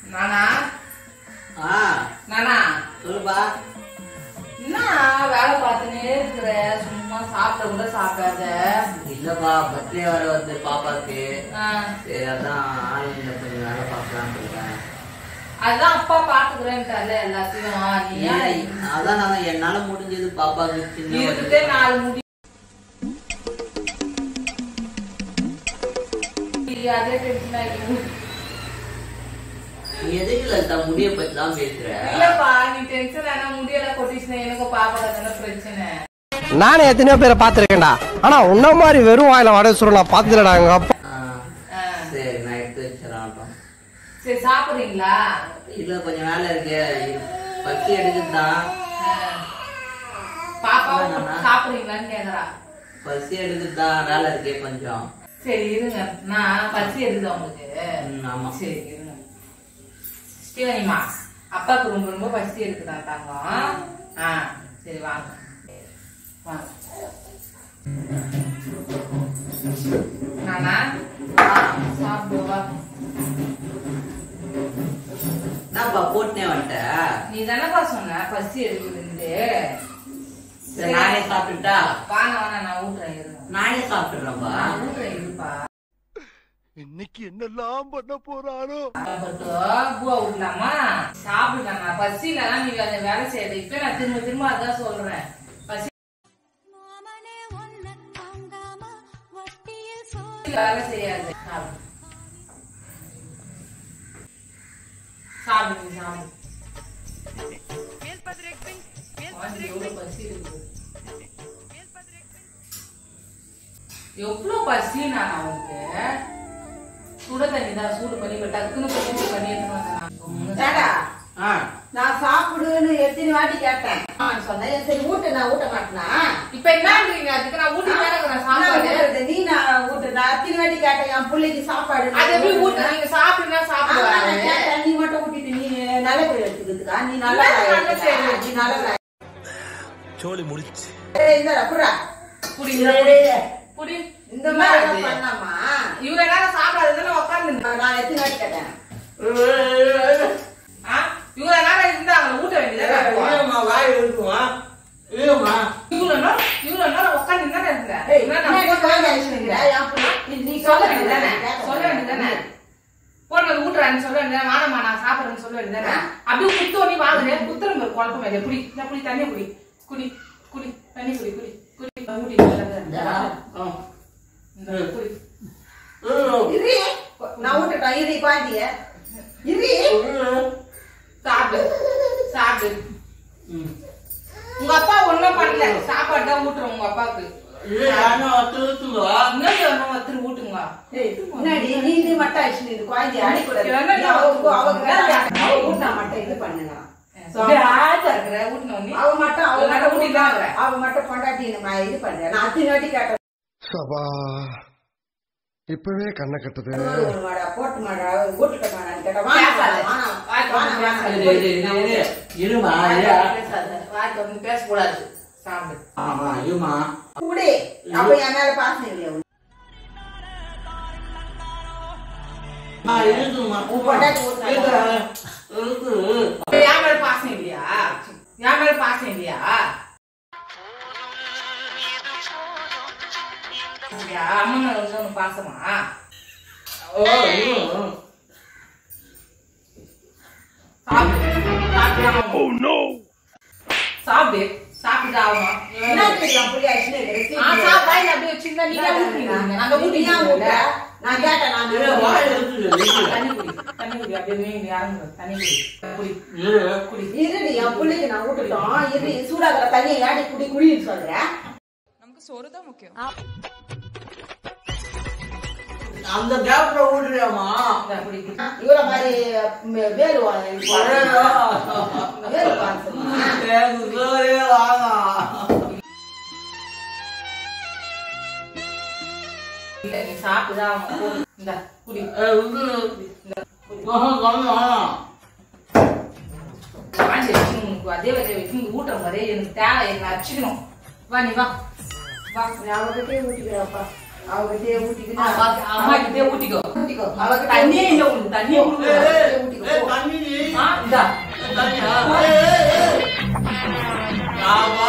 நானா ஆ நானா சொல்லுப்பா என்ன வேலை பார்த்துனே இருக்கிற சும்மா சாப்பிட கூட சாப்பிடாத இல்லப்பா பர்த்டே வர வருது பாப்பாக்கு ஆ, சரி அதான் ஆன்லைன்ல கொஞ்சம் வேலை பார்க்கலாம்னு இருக்கேன் அதான் அப்பா பாத்துக்கிறேன்ட்டால எல்லாத்தையும் நீ ஏன் அதான் நான் என்னால முடிஞ்சது பாப்பாக்கு சின்ன இருக்குதே ஒரு- நாலு முடி அதே டென்ஷன் ஆகிடுது நீ எதுக்கு லலிதா முடிய பத்தி தான் பேசுற இல்லப்பா நீ டென்ஷன் ஆனா முடியெல்லாம் கொட்டிச்சுனா எனக்கு பாப்பா தானே பிரச்சனை நானே எத்தனையோ பேரை பார்த்துருக்கேன்டா ஆனா உன்ன மாதிரி வெறும் வாயில வடை சுருள் நான் பார்த்ததுலடா எங்க அப்பா ஆ, ஆ, சரி நான் எடுத்து வச்சிடறேன் சரி சாப்பிடுறீங்களா இல்ல கொஞ்சம் வேலை இருக்கு பசி எடுக்குதுதான் ஆ. பாப்பா வேணாமா? சாப்பிடுறீங்களான்னு கேக்குறா பசி எடுக்குதுதான் வேலை இருக்கே கொஞ்சம் சரி இருங்க நான் பசி எடுக்குது உங்களுக்கு ம், ஆமா சரி இருங்க ஸ்ரீவனிமா அப்பாவுக்கு ரொம்ப ரொம்ப பசி எடுக்குதான் தங்கம் ஆ சரி வாங்க வாங்க நானா சாப்பிடுவா என்னப்பா போட்டுனே வந்துட்ட நீ தானப்பா சொன்ன பசி எடுக்குதுன்னு சரி, நானே சாப்பிட்டுட்டா வாங்க வாங்க நான் ஊட்டுறேன் இருங்க நானே சாப்பிட்டுறேன்ப்பா நான் ஊட்டுறேன் இருப்பா இன்னைக்கு என்னெல்லாம் பண்ண போறாரோ சாப்பிட்டோம், பூவா ஊட்டலாமா சாப்பிடுங்க பசியில நீ அதை வேலை செய்யறது இப்ப நான் திரும்ப திரும்ப அதான் சொல்றேன் பசி மாமனே ஒன்ன தாங்காம வட்டியில் சோ வேலை செய்யாது சாப்பிடு சாப்பிடுங்க சாப்பிடு குழந்தைக்கு எவ்வளவு பசி இருக்குது எவ்வளவு பசி நான் அவனுக்கு சுட தண்ணி தான் சூடு பண்ணி இப்ப டக்குன்னு கொஞ்சம் சூடு பண்ணி எடுத்துட்டு வந்தேன் ஏடா, ஆ நான் சாப்பிடுன்னு எத்தனை வாட்டி கேட்டேன் அவன் சொன்னேன் சரி ஊட்டு நான் ஊட்ட மாட்டேனா இப்ப என்னன்றீங்க அதுக்கு நான் ஊட்டி வேற நான் நான் சாப்பாடு ஊட்டுறது, நீ நான் ஊட்டு நான் அத்தனை வாட்டி கேட்டேன் என் பிள்ளைக்கு சாப்பாடு அது எப்படி ஊட்டு நீங்க சாப்பிடுனா ஆமா, சாப்பிடுவாங்க நான் கேட்டேன், நீ மட்டும் ஊட்டிட்டு நீ நல்ல பேர் எடுத்துக்கிறதுக்கா நீ நல்ல நல்ல நல்ல பேர். நீ நல்ல சோழி முடிச்சு இந்த குடா புடிங்க புடி இந்த மாதிரி பண்ணாமா இவங்க என்ன சாப்பிடாதுன்னு உட்கார்ந்து நான் எத்தனை வாட்டி கேட்டேன் இவங்க என்ன இருந்தாங்க ஊட்ட வேண்டியதா வாய் இருக்குமா இல்லம்மா இவ்வளவு நேரம் இவ்வளவு நேரம் உட்கார்ந்து தானே இருந்தேன் ஏய், இவ்வளவு நான் நேரம் இப்ப வாங்கி அடிச்சுக்கிறேன். என் பிள்ளை, நீ- நீ சொல்ல சொல்ல வேண்டியதானே வேண்டியதானே? சொல்ல வேண்டியதானே போன ஊட்டுறான்னு சொல்ல வேண்டியதானே வானம்மா நான் சாப்பிடுறேன்னு சொல்ல வேண்டியதானே அப்படியே குத்தோனி வாங்குறேன் குத்துற மாதிரி குழப்பம் இல்லை குடி இந்த குடி தண்ணியை குடி குடி குடி தண்ணி குடி குடி குடி ஊட்டி இந்த குடி இரு. நான் ஊட்டுட்டேன் இரு பாண்டிய இரு சாப்பிடு சாப்பிடு உங்க அப்பா ஒண்ணும் பண்ணல சாப்பாடு தான் ஊட்டுறோம் உங்க அப்பாவுக்கு இன்னும் ஒண்ணும் ஒருத்தர் ஊட்டுங்க ஏய், முன்னாடி நீ இது மட்டும் ஆயிடுச்சு இது குழந்தைய அடிக்கூடாது என்ன நீ அவங்க அவங்க அவ ஊட்டா மட்டும் இது பண்ணுங்க அப்படியே ஆச்சா இருக்கிற ஊட்டின உடனே அவ மட்டும் அவ ஒரு மட்டும் ஊட்டி ஊட்டிதான் தான் அவ மட்டும் கொண்டாட்டி நம்ம இது பண்றேன் நான் அத்தனை வாட்டி கேட்டேன் சபா இப்பவே கண்ணை கட்டுது ஒரு மாடா போட்டு மாடா ஊட்டுட்ட மாடான்னு கேட்டேன் பேசாத. வாங்க வாய் திறந்து பேசாத. இருமா பேசாத. வாய் திறந்து பேசக்கூடாது சாப்பிடு ஆமா இருமா குடி அப்ப என் மேல பாசம் இல்லையா உனக்கு? இருக்குமா உன் பொண்டாட்டி ஊட்டுனா இருக்கு என் மேல பாசம் இல்லையா என் மேல பாசம் இல்லையா இல்லையா? அம்மா மேல வந்து உனக்கு பாசமா ஓ இருக்கு சாப்பிடு சாப்பிடு சாப்பிடு சாப்பிட்டு ஆகணும் என்ன தெரியும் புள்ளி ஆயிடுச்சுன்னு இருக்கு. ஆ, சாப்பிடு. வாயில அப்படியே வச்சிருந்தா நீங்க ஊட்டுறீங்க. நாங்க நீ ஏன் ஊட்டுற? ஊட்டிட்டீங்க. நான் கேட்டேன் நான் இல்ல, வாய் இருக்குது தண்ணி குடி தண்ணி குடி அப்படியே மீன் இறங்குது தண்ணி குடி குடி இரு குடி இருடி என் பிள்ளைக்கு நான் ஊட்டுட்டோம் இரு சூடாகிற தண்ணியை ஏடி குடி குடின்னு சொல்றேன் அந்த கேப்ல ஊடுறியாமா இந்தா, குடி குடி இவ்வளவு மாதிரி ம், வேறு வா- வேறு பாசமா? இல்ல, நீ சாப்பிட்டுதான் ஆகணும். போ. இந்தா, குடி வாந்தி எடுக்கணும் உனக்கு. அதே வரைய வச்சு நீ ஊட்டுற மாதிரி எனக்கு தேவை எனக்கு அடிச்சுக்கணும் வா நீ வா வா நீ அவகிட்டயே ஊட்டிக்கிறப்பா அவகிட்டயே ஊட்டிக்கிட்டு அம்மா கிட்டே ஊட்டிக்கோ ஊட்டிக்கோ அவகிட்ட தண்ணியே இல்ல உனக்கு தண்ணியே ஏய், ஏய், ஊட்டிக்கோ ஏய், ஆமா